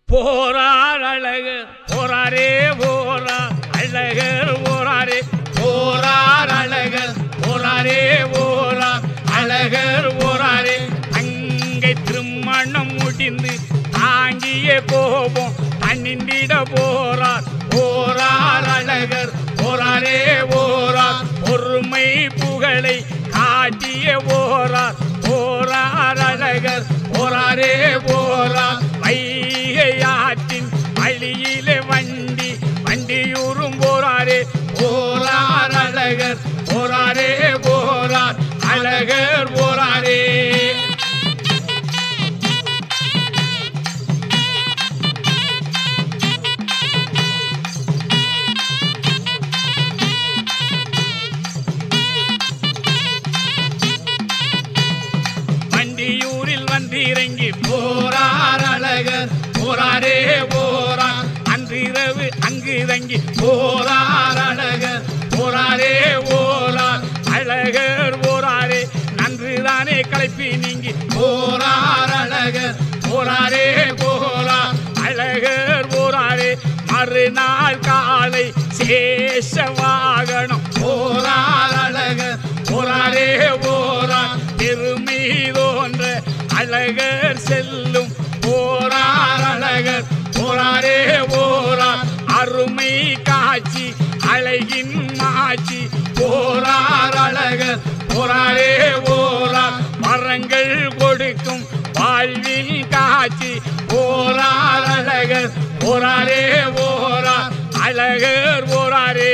போரார் அழகர் போராரே போரார் அழகர் போராரே போரார் அழகர் போராரே போரார் அழகர் போராரே அங்கை திருமணம் முடிந்து தாங்கிய கோபம் தன்னிந்திட போரார் போரார் அழகர் போராரே போரார் பொறுமை புகழை காட்டிய போரார் போரார் அழகர் போராரே போரார் வைகை ஆற்றின் வழியிலே வண்டி வண்டியூரும் போராரே போரார் அழகர் போராரே போரார் அழகர் போராரே வண்டியூரில் வந்திறங்கி போரார் அழகர் போராரே போரார் அன்றிரவு அங்கு தங்கி போரார் அழகர் போராரே போரார் அழகர் போராரே நன்றுதானே களைப்பி நீங்கி போரார் அழகர் போராரே போரார் அழகர் போராரே மறுநாள் காலை சேஷ வாகனம் போரார் அழகர் போராரே போரார் பெருமை தோன்ற அழகர் செல்லும் போரார் அழகர் போராரே போரார் அருமை காட்சி அழகின் மாட்சி போரார் அழகர் போராரே போரார் மரங்கள் கொடுக்கும் வாழ்வில் காட்சி போரார் அழகர் போராரே போரார் அழகர் போராரே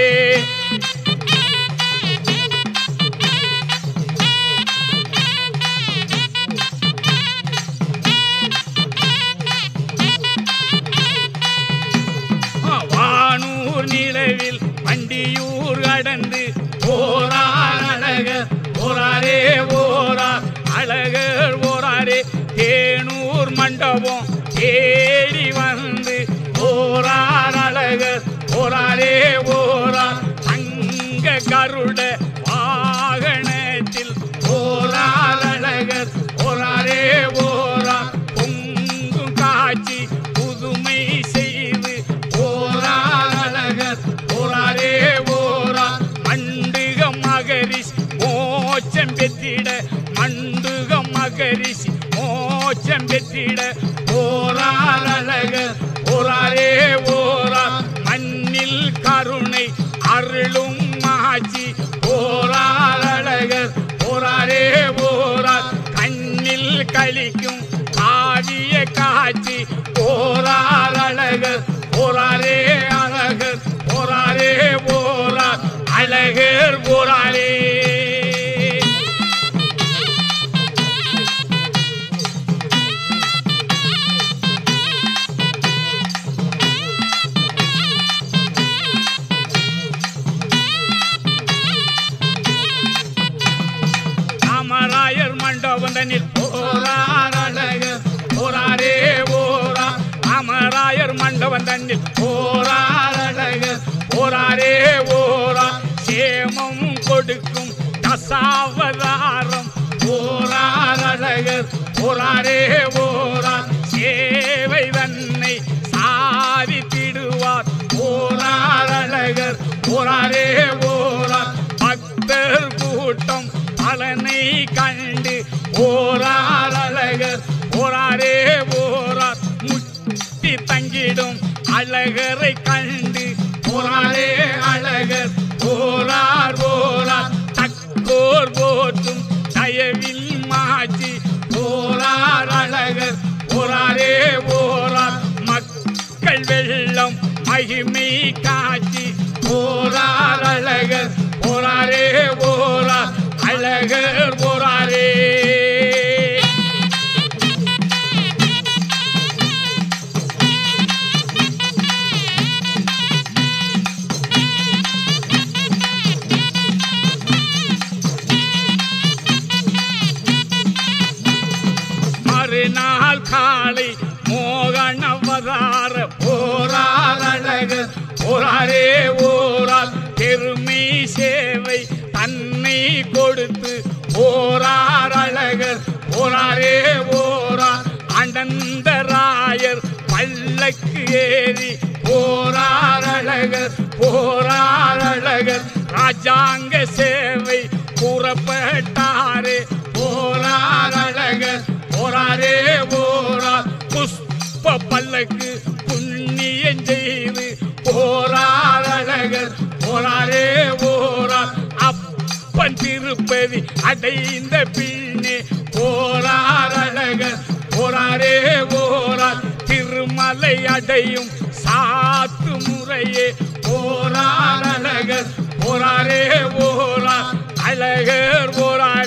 வானூர் நிலவில் வண்டியூர் கடந்து போரார் அழகர் போராரே போரார் அழகர் போராரே தேனூர் மண்டபம் தேடி வந்து போரார் அழகர் போராரே போரார் அங்க கருட வாகனத்தில் போரார் அழகர் போராரே போரார் பொங்கும் காட்சி புதுமை செய்து போரார் அழகர் போராரே போரார் மண்டுக மகரிஷ் மோச்சம் பெற்றிட மண்டுக மகரிஷ் மோச்சம் பெற்றிட போரார் அழகர் போராரே போரார் மண்ணில் கருணை அருளும் மாட்சி போரார் அழகர் போராரே போரார் கண்ணில் கழிக்கும் ஆடிய காட்சி போரார் அழகர் போராரே அழகர் போராரே போரார் அழகர் போராரே ராமராயர் மண்டபம் தன்னில் போரார் அழகர் போராரே போரா ராமராயர் மண்டபம் தன்னில் போரார் அழகர் போராரே போரா சேமம் கொடுக்கும் தசாவதாரம் போரார் அழகர் போராரே போரா சேவை தன்னை சாதித்திடுவார் போரார் அழகர் போராரே போரார் பக்தர் கூட்டம் பலனை கண்டு போரார் அழகர் போராரே போரார் முட்டி தங்கிடும் அழகரை கண்டு போராரே அழகர் போரார் போரார் தக்கோர் போற்றும் தயவில் மாச்சி போரார் அழகர் போராரே போரார் மக்கள் வெள்ளம் மகிமை காட்சி போரார் அழகர் போராரே போரார் அழகர் போராரே மறுநாள் காலை மோகனவதார போரார் அழகர் போராரே ஓரார் பெருமை சேவை தன்னை கொடுத்து போரார் அழகர் போராரே ஓரார் அண்டந்தராயர் பல்லக்கு ஏறி போரார் அழகர் போரார் அழகர் ராஜாங்க சேவை கூறப்பட்டாரே போரார் அழகர் போராரே போரார் புஷ்ப பல்லக்கு புண்ணியம் செய்து போரார் அழகர் போராரே போரார் அப்பன் திருப்பதி அடைந்த பின்னே போரார் அழகர் போராரே போரார் திருமலை அடையும் சாத்து முறையே போரார் அழகர் போராரே போரார் அழகர் போரார்